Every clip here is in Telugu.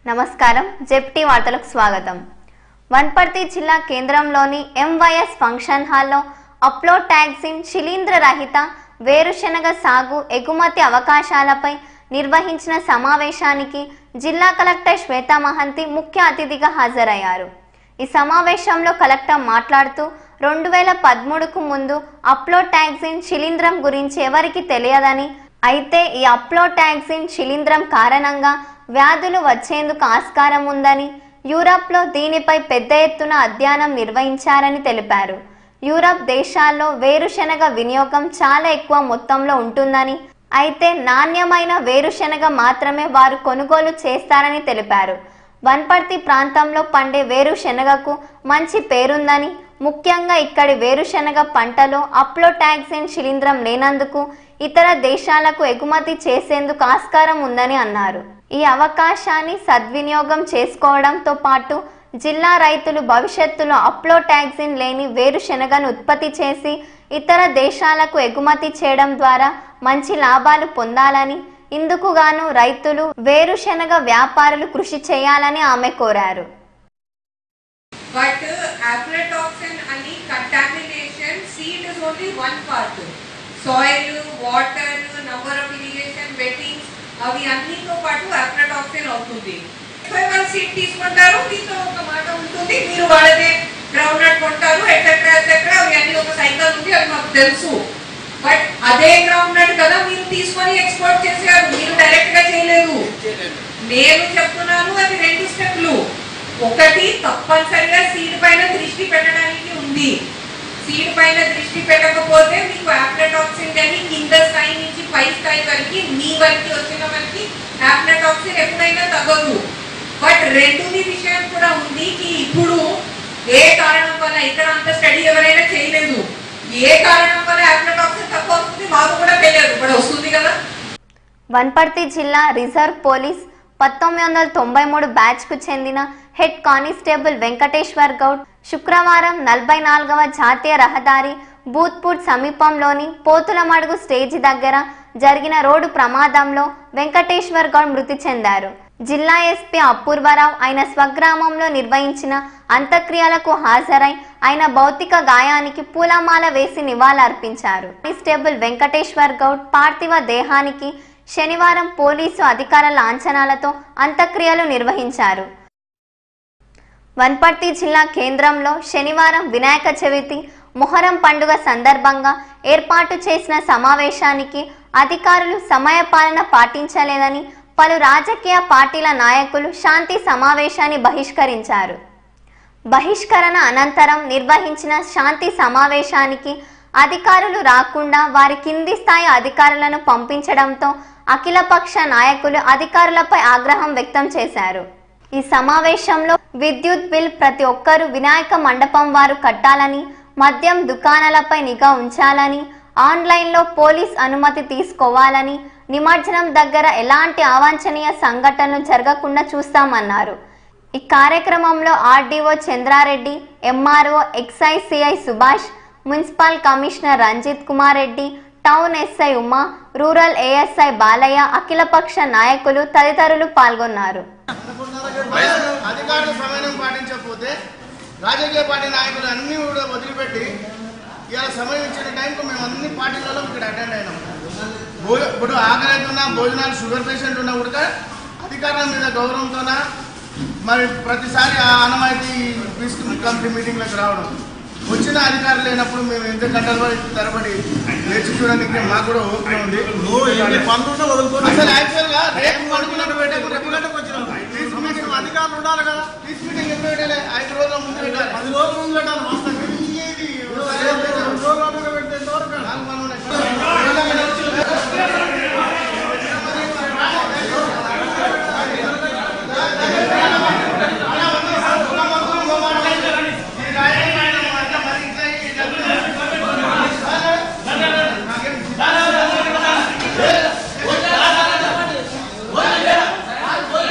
నమస్కారం జెప్టీ వార్తలకు స్వాగతం వన్పర్తి జిల్లా కేంద్రంలోని ఎంవైఎస్ ఫంక్షన్ హాల్లో అప్లోడ్ ట్యాక్సిన్ శిలీంద్ర రహిత వేరుశెనగ సాగు ఎగుమతి అవకాశాలపై నిర్వహించిన సమావేశానికి జిల్లా కలెక్టర్ శ్వేతా మహంతి ముఖ్య అతిథిగా హాజరయ్యారు ఈ సమావేశంలో కలెక్టర్ మాట్లాడుతూ రెండు వేల పదమూడుకు ముందు అప్లోడ్ ట్యాక్సిన్ శిలీంద్రం గురించి ఎవరికి తెలియదని అయితే ఈ అప్లోడ్ ట్యాక్సిన్ శిలీంద్రం కారణంగా వ్యాధులు వచ్చేందుకు ఆస్కారం ఉందని యూరప్లో దీనిపై పెద్ద ఎత్తున అధ్యయనం నిర్వహించారని తెలిపారు యూరప్ దేశాల్లో వేరుశెనగ వినియోగం చాలా ఎక్కువ మొత్తంలో ఉంటుందని అయితే నాణ్యమైన వేరుశెనగ మాత్రమే వారు కొనుగోలు చేస్తారని తెలిపారు వన్పర్తి ప్రాంతంలో పండే వేరుశెనగకు మంచి పేరుందని ముఖ్యంగా ఇక్కడి వేరుశెనగ పంటలో అప్లోటాక్సిన్ శిలీంద్రం లేనందుకు ఇతర దేశాలకు ఎగుమతి చేసేందుకు ఆస్కారం ఉందని అన్నారు ఈ అవకాశాన్ని సద్వినియోగం చేసుకోవడంతో పాటు జిల్లా రైతులు భవిష్యత్తులో అప్లోటాక్సిన్ లేని వేరుశెనగను ఉత్పత్తి చేసి ఇతర దేశాలకు ఎగుమతి చేయడం ద్వారా మంచి లాభాలు పొందాలని ఇందుకు గాను రైతులు వేరుశెనగ వ్యాపారులు కృషి చేయాలని ఆమె కోరారు But uh, aflatoxin అని contamination seed is only one part. Soil, water, number of irrigation, wettings అవి అన్నితో పాటు aflatoxin అవుతుంది వన్ సీడ్ తీసుకుంటారు దీంతో ఒక మాట ఉంటుంది మీరు వాళ్ళదే గ్రౌండ్ నట్ కొంటారు ఎట్సెట్రా ఎట్సెట్రా అవి అన్ని ఒక సైకిల్ ఉంది అది మాకు తెలుసు బట్ అదే గ్రౌండ్ నట్ కదా మీరు తీసుకొని ఎక్స్పోర్ట్ చేశారు మీరు డైరెక్ట్ గా చేయలేదు నేను చెప్తున్నాను అది రెండు స్టెప్లు ఒకటి తప్పనిసరిగా సీడ్ పైన దృష్టి పెట్టడానికి ఉంది సీడ్ పైన దృష్టి పెట్టకపోతే మీకు ఆప్లటాక్సిన్ కానీ కింద స్థాయి నుంచి పై స్థాయి వరకు మీ వరకు వచ్చిన వరకు ఆప్లటాక్సిన్ ఎప్పుడైనా తగ్గదు బట్ రెండుది విషయం కూడా ఉంది కి ఇప్పుడు ఏ కారణం వల్ల ఇక్కడ అంత స్టడీ ఎవరైనా చేయలేదు ఏ కారణం వల్ల ఆప్లటాక్సిన్ తక్కువ వస్తుంది మాకు కూడా తెలియదు ఇప్పుడు వస్తుంది కదా వన్పర్తి జిల్లా రిజర్వ్ పోలీస్ పంతొమ్మిది వందల తొంభై మూడు బ్యాచ్కు చెందిన హెడ్ కానిస్టేబుల్ వెంకటేశ్వర్ గౌడ్ శుక్రవారం నలభై నాలుగవ జాతీయ రహదారి బూత్పూట్ సమీపంలోని పోతులమడుగు స్టేజి దగ్గర జరిగిన రోడ్డు ప్రమాదంలో వెంకటేశ్వర్ గౌడ్ మృతి చెందారు జిల్లా ఎస్పీ అపూర్వరావు ఆయన స్వగ్రామంలో నిర్వహించిన అంత్యక్రియలకు హాజరై ఆయన భౌతిక గాయానికి పూలమాల వేసి నివాళులర్పించారు కానిస్టేబుల్ వెంకటేశ్వర్ గౌడ్ పార్థివ దేహానికి శనివారం పోలీసు అధికారుల లాంఛనాలతో అంత్యక్రియలు నిర్వహించారు వన్పర్తి జిల్లా కేంద్రంలో శనివారం వినాయక చవితి మొహరం పండుగ సందర్భంగా ఏర్పాటు చేసిన సమావేశానికి అధికారులు సమయపాలన పాటించలేదని పలు రాజకీయ పార్టీల నాయకులు శాంతి సమావేశాన్ని బహిష్కరించారు బహిష్కరణ అనంతరం నిర్వహించిన శాంతి సమావేశానికి అధికారులు రాకుండా వారి కింది స్థాయి అధికారులను పంపించడంతో అఖిలపక్ష నాయకులు అధికారులపై ఆగ్రహం వ్యక్తం చేశారు ఈ సమావేశంలో విద్యుత్ బిల్ ప్రతి ఒక్కరూ వినాయక మండపం వారు కట్టాలని మద్యం దుకాణాలపై నిఘా ఉంచాలని ఆన్లైన్లో పోలీస్ అనుమతి తీసుకోవాలని నిమజ్జనం దగ్గర ఎలాంటి అవాంఛనీయ సంఘటనలు జరగకుండా చూస్తామన్నారు ఈ కార్యక్రమంలో RDO Chandrareddy MRO excise CI Subhash municipal commissioner Ranjith Kumar Reddy town SI Uma rural ASI Balaiah అఖిలపక్ష నాయకులు తదితరులు పాల్గొన్నారు అధికారులు సమయం పాటించకపోతే రాజకీయ పార్టీ నాయకులు అన్ని కూడా వదిలిపెట్టి ఇవాళ సమయం ఇచ్చిన టైంకు మేము అన్ని పార్టీలలో ఇక్కడ అటెండ్ అయినాం భో ఇప్పుడు ఆకలి ఉన్నా భోజనాలు షుగర్ పేషెంట్ ఉన్నా కూడా అధికారుల మీద గౌరవంతోన మరి ప్రతిసారి ఆ ఆనవాయితీ పీస్ కమిటీ మీటింగ్లకు రావడం వచ్చిన అధికారులు లేనప్పుడు మేము ఎంత గంటల వరకు తరబడి వేచి చూడడానికి మాకు కూడా ఓపిక ఉంది నువ్వు ఎన్ని పనులుంటే వదులుకోరు. అసలు యాక్చువల్గా రేపు పడుకున్నట్టు పెట్టాము రేపు రెగ్యులర్గా వచ్చినాం. పీస్ మీటింగ్ అధికారులు ఉండాలి కదా పీస్ మీటింగ్ ఎప్పుడు పెట్టాలి ఐదు రోజుల ముందు పెట్టాలి పది రోజుల ముందు పెట్టాలి వాస్తవంగా. ఇది రెండు రోజుల ముందు పెడితే ఎంతవరకు? నాలుగు పనులు ఉన్నాయి. ఆ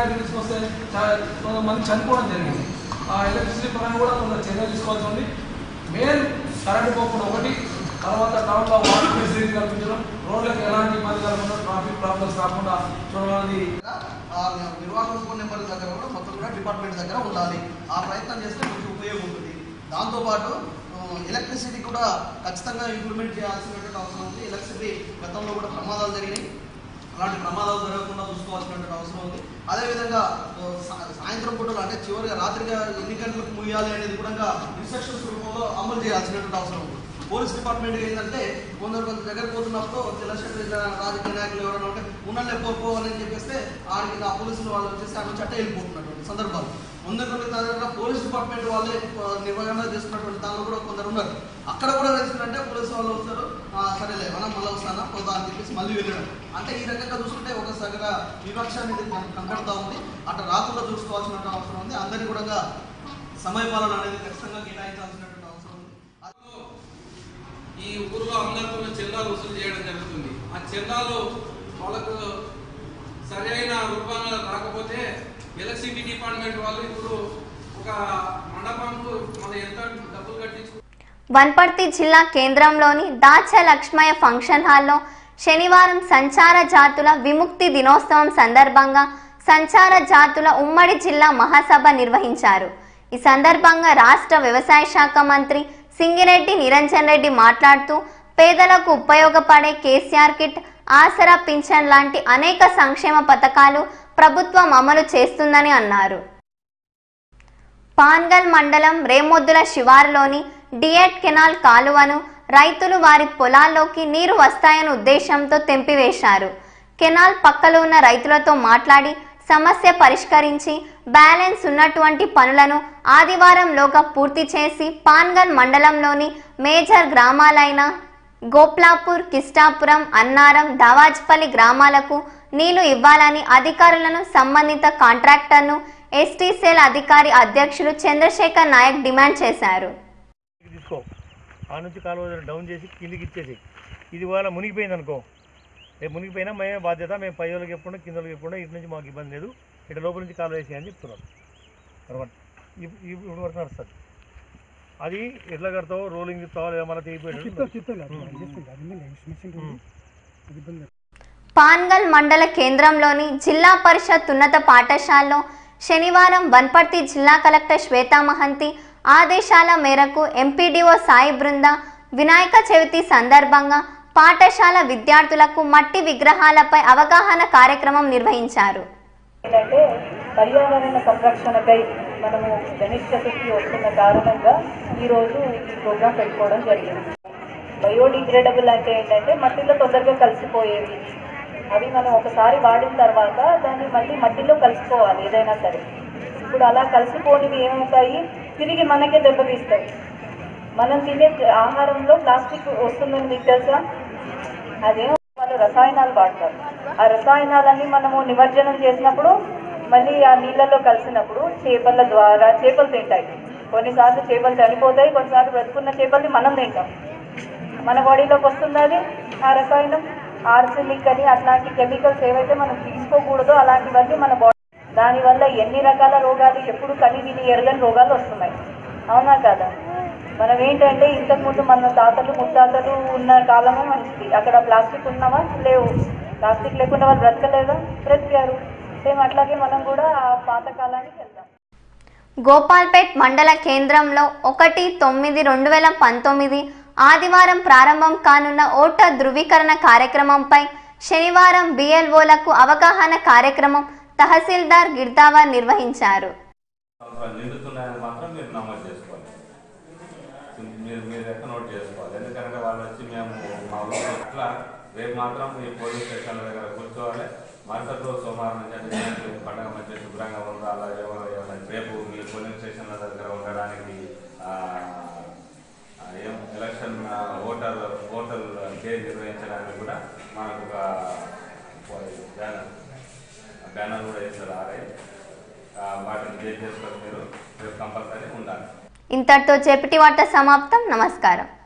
దగ్గర తీసుకొస్తే చాలా కొంతమంది చనిపోవడం జరిగింది ఆ ఎలక్ట్రిసిటీ పరంగా కూడా కొంత చర్యలు తీసుకోవాల్సి ఉంది మెయిన్ కరెంట్ పోకుండా ఒకటి తర్వాత టౌన్లో వాటర్ ఫెసిలిటీ కల్పించడం రోడ్లకు ఎలాంటి ఇబ్బంది కలగకుండా ట్రాఫిక్ ప్రాబ్లమ్స్ రాకుండా చూడాలని ఆ నిర్వాహక ఫోన్ నెంబర్ దగ్గర కూడా మొత్తం కూడా డిపార్ట్మెంట్ దగ్గర ఉండాలి ఆ ప్రయత్నం చేస్తే మీకు ఉపయోగం ఉంటుంది దాంతోపాటు ఎలక్ట్రిసిటీ కూడా ఖచ్చితంగా ఇంప్లిమెంట్ చేయాల్సినటువంటి అవసరం ఉంది ఎలక్ట్రిసిటీ గతంలో కూడా ప్రమాదాలు జరిగినాయి అలాంటి ప్రమాదాలు జరగకుండా చూసుకోవాల్సినటువంటి అవసరం ఉంది అదేవిధంగా ఓ, సా- సాయంత్రం పూటలు అంటే చివరిగా రాత్రిగా ఎన్ని గంటలకు ముయ్యాలి అనేది కూడా ఇన్స్ట్రక్షన్స్ రూపంలో అమలు చేయాల్సినటువంటి అవసరం ఉంది పోలీస్ డిపార్ట్మెంట్ ఏంటంటే కొందరు కొంత దగ్గర పోతున్నప్పుడు తెల్లశెట్టి రాజకీయ నాయకులు ఎవరైనా ఉంటే ఉన్నలే పోపో అని చెప్పేస్తే ఆడికి ఆ పోలీసులు వాళ్ళు వచ్చేసి ఆమె చట్ట వెళ్ళిపోతున్నటువంటి సందర్భాలు ముందు కొన్ని దగ్గర పోలీస్ డిపార్ట్మెంట్ వాళ్ళే ఆ, నిర్వహణ చేస్తున్నటువంటి దానిలో కూడా కొందరు ఉన్నారు అక్కడ కూడా తెలిసిందంటే పోలీసు వాళ్ళు వస్తారు "ఆ, సరేలే మనం మళ్ళీ వస్తానా పోదా అని చెప్పేసి మళ్ళీ వెళ్ళడం అంటే ఈ రకంగా చూసుకుంటే ఒక దగ్గర వివక్ష అనేది కన- కనబడతా ఉంది అట్లా రాకుండా చూసుకోవాల్సిన అవసరం ఉంది అందరినీ కూడా సమయపాలన అనేది ఖచ్చితంగా కేటాయించాల్సినటువంటి అవసరం ఉంది ఈ ఊర్లో అందరితో చందాలు వసూలు చేయడం జరుగుతుంది ఆ చందాలు వాళ్ళకు సరైన రూపంలో రాకపోతే ఎలక్ట్రిసిటీ డిపార్ట్మెంట్ వాళ్ళు ఇప్పుడు ఒక మండపంకు మన ఎంత డబ్బులు కట్టించుకు వన్పర్తి జిల్లా కేంద్రంలోని దాచ లక్ష్మయ్య ఫంక్షన్ హాల్లో శనివారం సంచార జాతుల విముక్తి దినోత్సవం సందర్భంగా సంచార జాతుల ఉమ్మడి జిల్లా మహాసభ నిర్వహించారు ఈ సందర్భంగా రాష్ట్ర వ్యవసాయ శాఖ మంత్రి సింగిరెడ్డి నిరంజన్ రెడ్డి మాట్లాడుతూ పేదలకు ఉపయోగపడే కేసీఆర్ కిట్ ఆసరా పింఛన్ లాంటి అనేక సంక్షేమ పథకాలు ప్రభుత్వం అమలు చేస్తుందని అన్నారు పాన్గల్ మండలం రేమొద్దుల శివారులోని డియట్ కెనాల్ కాలువను రైతులు వారి పొలాల్లోకి నీరు వస్తాయన్న ఉద్దేశంతో తెంపివేశారు కెనాల్ పక్కలో ఉన్న రైతులతో మాట్లాడి సమస్య పరిష్కరించి బ్యాలెన్స్ ఉన్నటువంటి పనులను ఆదివారంలోగా పూర్తి చేసి పాన్గల్ మండలంలోని మేజర్ గ్రామాలైన గోప్లాపూర్ కిష్టాపురం అన్నారం దావాజ్పల్లి గ్రామాలకు నీళ్లు ఇవ్వాలని అధికారులను సంబంధిత కాంట్రాక్టర్ను ఎస్టీ సెల్ అధికారి అధ్యక్షులు చంద్రశేఖర్ నాయక్ డిమాండ్ చేశారు తీసుకో ఆ నుంచి కాలువ డౌన్ చేసి కిందికి ఇచ్చేసి ఇది వాళ్ళ మునిగిపోయింది అనుకో రేపు మునిగిపోయినా మేమే బాధ్యత మేము పై వాళ్ళకి ఎప్పుడు కింద వాళ్ళకి ఎప్పుడు ఇటు నుంచి మాకు ఇబ్బంది లేదు ఇటు లోపల నుంచి కాలువ వేసి అని చెప్తున్నారు తర్వాత ఇప్- ఇప్- ఇప్పుడు వరకు నడుస్తుంది అది ఎట్లా కడతావు రోలింగ్ ఇస్తావా లేదా మళ్ళీ తెగిపోయాడు పాన్గల్ మండల కేంద్రంలోని జిల్లా పరిషత్ ఉన్నత పాఠశాలలో శనివారం వన్పర్తి జిల్లా కలెక్టర్ శ్వేతా మహంతి ఆదేశాల మేరకు ఎంపీడీఓ సాయి బృంద వినాయక చవితి సందర్భంగా పాఠశాల విద్యార్థులకు మట్టి విగ్రహాలపై అవగాహన కార్యక్రమం నిర్వహించారు ఏంటంటే పర్యావరణ సంరక్షణకై మనము గణేష్ చతుర్థి వస్తున్న కారణంగా ఈరోజు ఈ ప్రోగ్రాం పెట్టుకోవడం జరిగింది బయోడిగ్రేడబుల్ అంటే ఏంటంటే మట్టిలో తొందరగా కలిసిపోయేవి అవి మనం ఒకసారి వాడిన తర్వాత దాన్ని మళ్ళీ మట్టిలో కలిసిపోవాలి ఏదైనా సరే ఇప్పుడు అలా కలిసిపోనివి ఏమవుతాయి తిరిగి మనకే దెబ్బతీస్తాయి మనం తినే ఆహారంలో ప్లాస్టిక్ వస్తుందని మీకు తెలుసా అదేం వాళ్ళు రసాయనాలు వాడతారు ఆ రసాయనాలన్నీ మనము నిమజ్జనం చేసినప్పుడు మళ్ళీ ఆ నీళ్ళల్లో కలిసినప్పుడు చేపల ద్వారా చేపలు తింటాయి కొన్నిసార్లు చేపలు చనిపోతాయి కొన్నిసార్లు బ్రతుకున్న చేపల్ని మనం తింటాం మన బాడీలోకి వస్తుంది అది ఆ రసాయనం ఆర్సెనిక్ అని అట్లాంటి కెమికల్స్ ఏవైతే మనం తీసుకోకూడదో అలాంటివన్నీ మన బాడీ దానివల్ల ఎన్ని రకాల రోగాలు ఎప్పుడు కని విని ఎరగని రోగాలు వస్తున్నాయి అవునా కదా మనం ఏంటంటే ఇంతకుముందు మన తాతలు ముత్తాతలు ఉన్న కాలమే మంచిది అక్కడ ప్లాస్టిక్ ఉన్నావా లేవు ప్లాస్టిక్ లేకుండా వాళ్ళు బ్రతకలేదా బ్రతికారు సేమ్ అట్లాగే మనం కూడా ఆ పాత కాలానికి వెళ్దాం గోపాల్పేట్ మండల కేంద్రంలో ఒకటి తొమ్మిది రెండు వేల పంతొమ్మిది ఆదివారం ప్రారంభం కానున్న ఓటర్ ధృవీకరణ కార్యక్రమంపై శనివారం బిఎల్ఓలకు అవగాహన కార్యక్రమం తహసీల్దార్ గిర్దావర్ నిర్వహించారు సంవత్సరాలు నిండుతున్నాయని మాత్రం మీరు నమోదు చేసుకోవాలి మీరు మీరు ఎక్కడ నోట్ చేసుకోవాలి ఎందుకంటే వాళ్ళు వచ్చి మేము మా ఊళ్ళో ఇట్లా రేపు మాత్రం ఈ పోలీస్ స్టేషన్ల దగ్గర కూర్చోవాలి మరుసటి రోజు సోమవారం నుంచి అంటే మీకు పండగ మంచి శుభ్రంగా ఉండాలా ఎవరు ఎవరు రేపు మీ పోలీస్ స్టేషన్ల దగ్గర ఉండడానికి ఆ, ఆ, ఏం ఎలక్షన్ ఆ, ఓటర్ ఓటర్ డే నిర్వహించడానికి కూడా మనకు ఒక బ్యానర్ బ్యానర్ కూడా వేస్తారు ఆర్ఐ ఆ, వాటిని చేసి చేసుకొని మీరు రేపు కంపల్సరీ ఉండాలి ఇంతటితో చెపిటి వార్త సమాప్తం నమస్కారం